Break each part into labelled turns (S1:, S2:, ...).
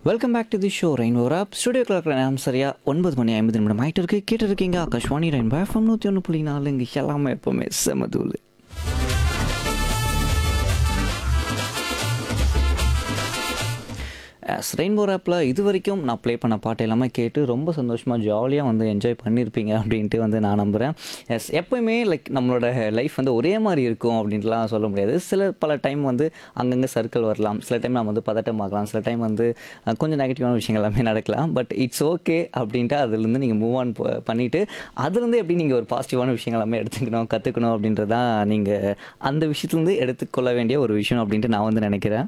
S1: welcome back to the show rain or off studio clock நேரம் சரியா ஒன்பது மணி ஐம்பது நிமிடம் ஆகிட்டு இருக்கு கேட்டு இருக்கீங்க ஆகாஷ்வாணி ரெயின் பேஃபம் நூற்றி ஒன்று புள்ளி நாலு இங்கே எல்லாமே எப்போவுமே செமதூள் எஸ் ரெயின்போ ஆப்பில் இது வரைக்கும் நான் ப்ளே பண்ண பாட்டு எல்லாமே கேட்டு ரொம்ப சந்தோஷமாக ஜாலியாக வந்து என்ஜாய் பண்ணியிருப்பீங்க அப்படின்ட்டு வந்து நான் நம்புகிறேன் எஸ் எப்போயுமே லைக் நம்மளோட லைஃப் வந்து ஒரே மாதிரி இருக்கும் அப்படின்ட்டுலாம் சொல்ல முடியாது சில பல டைம் வந்து அங்கங்கே சர்க்கிள் வரலாம் சில டைம் நம்ம வந்து பதட்டமாகலாம் சில டைம் வந்து அஹ், கொஞ்சம் நெகட்டிவான விஷயங்கள் எல்லாமே நடக்கலாம் பட் இட்ஸ் ஓகே அப்படின்ட்டு அதுலேருந்து நீங்கள் மூவ் ஆன் பண்ணிவிட்டு அதுலேருந்து எப்படி நீங்கள் ஒரு பாசிட்டிவான விஷயங்கள் எல்லாமே எடுத்துக்கணும் கற்றுக்கணும் அப்படின்றதான் நீங்கள் அந்த விஷயத்துலேருந்து எடுத்துக்கொள்ள வேண்டிய ஒரு விஷயம் அப்படின்ட்டு நான் வந்து நினைக்கிறேன்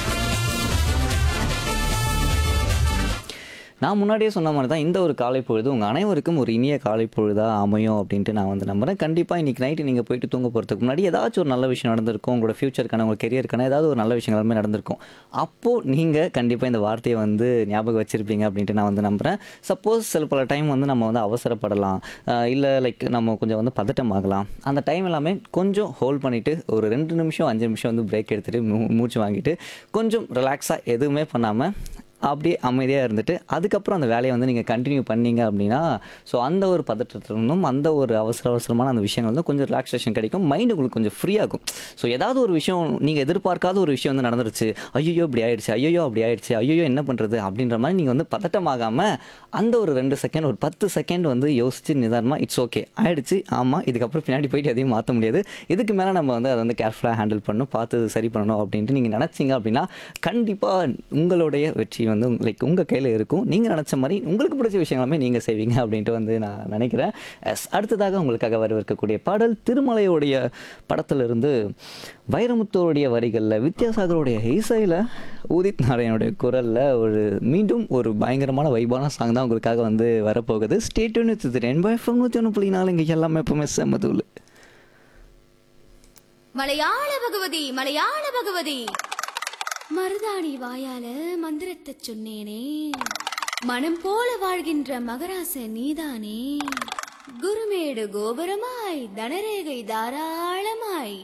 S1: நான் முன்னாடியே சொன்ன மாதிரி தான் இந்த ஒரு காலை பொழுது உங்கள் அனைவருக்கும் ஒரு இனிய காலை பொழுதாக அமையும் அப்படின்ட்டு நான் வந்து நம்புறேன் கண்டிப்பாக இன்றைக்கி நைட்டு நீங்கள் போயிட்டு தூங்க போகிறதுக்கு முன்னாடி ஏதாச்சும் ஒரு நல்ல விஷயம் நடந்திருக்கும் உங்களோட ஃபியூச்சருக்கான உங்கள் கெரியருக்கான ஏதாவது ஒரு நல்ல விஷயங்கள் எல்லாமே நடந்திருக்கும் அப்போது நீங்கள் கண்டிப்பாக இந்த வார்த்தையை வந்து ஞாபகம் வச்சுருப்பீங்க அப்படின்ட்டு நான் வந்து நம்புகிறேன் சப்போஸ் சில பல டைம் வந்து நம்ம வந்து அவசரப்படலாம் இல்லை லைக் நம்ம கொஞ்சம் வந்து பதட்டமாகலாம் அந்த டைம் எல்லாமே கொஞ்சம் ஹோல்ட் பண்ணிவிட்டு ஒரு ரெண்டு நிமிஷம் அஞ்சு நிமிஷம் வந்து பிரேக் எடுத்துகிட்டு மூ மூச்சு வாங்கிட்டு கொஞ்சம் ரிலாக்ஸாக எதுவுமே பண்ணாமல் அப்படியே அமைதியாக இருந்துட்டு அதுக்கப்புறம் அந்த வேலையை வந்து நீங்கள் கண்டினியூ பண்ணீங்க அப்படின்னா ஸோ அந்த ஒரு பதற்றத்திலும் அந்த ஒரு அவசர அவசரமான அந்த விஷயங்கள் வந்து கொஞ்சம் ரிலாக்ஸேஷன் கிடைக்கும் மைண்டு உங்களுக்கு கொஞ்சம் ஃப்ரீ ஆகும் ஸோ ஏதாவது ஒரு விஷயம் நீங்கள் எதிர்பார்க்காத ஒரு விஷயம் வந்து நடந்துருச்சு ஐயோ இப்படி ஆயிடுச்சு ஐயோ அப்படி ஆயிடுச்சு ஐயோ என்ன பண்ணுறது அப்படின்ற மாதிரி நீங்கள் வந்து பதட்டமாகாமல் அந்த ஒரு ரெண்டு செகண்ட் ஒரு பத்து செகண்ட் வந்து யோசிச்சு நிதானமாக இட்ஸ் ஓகே ஆயிடுச்சு ஆமாம் இதுக்கப்புறம் பின்னாடி போயிட்டு எதையும் மாற்ற முடியாது இதுக்கு மேலே நம்ம வந்து அதை வந்து கேர்ஃபுல்லாக ஹேண்டில் பண்ணணும் பார்த்து சரி பண்ணணும் அப்படின்ட்டு நீங்கள் நினச்சிங்க அப்படின்னா கண்டிப்பாக உங்களுடைய வெற்றி வந்து லைக் உங்கள் கையில் இருக்கும் நீங்கள் நினச்ச மாதிரி உங்களுக்கு பிடிச்ச விஷயம் எல்லாமே நீங்கள் செய்வீங்க அப்படின்ட்டு வந்து நான் நினைக்கிறேன் எஸ் அடுத்ததாக உங்களுக்காக வரவிருக்கக்கூடிய பாடல் திருமலையோடைய படத்திலிருந்து வைரமுத்தோடைய வரிகளில் வித்யாசாகருடைய இசையில் உதித் நாராயணுடைய குரலில் ஒரு மீண்டும் ஒரு பயங்கரமான வைபான சாங் தான் உங்களுக்காக வந்து வரப்போகுது ஸ்டேட் திறன் எஃப்எம் நூற்றி ஒன்று புள்ளி நாலு இங்கே எல்லாமே எப்பவுமே செம்மதூள்
S2: மலையாள பகவதி மலையாள பகவதி மருதாணி வாயால மந்திரத்தை சொன்னேனே மனம் போல வாழ்கின்ற மகராச நீதானே குருமேடு கோபுரமாய் தனரேகை தாராளமாய்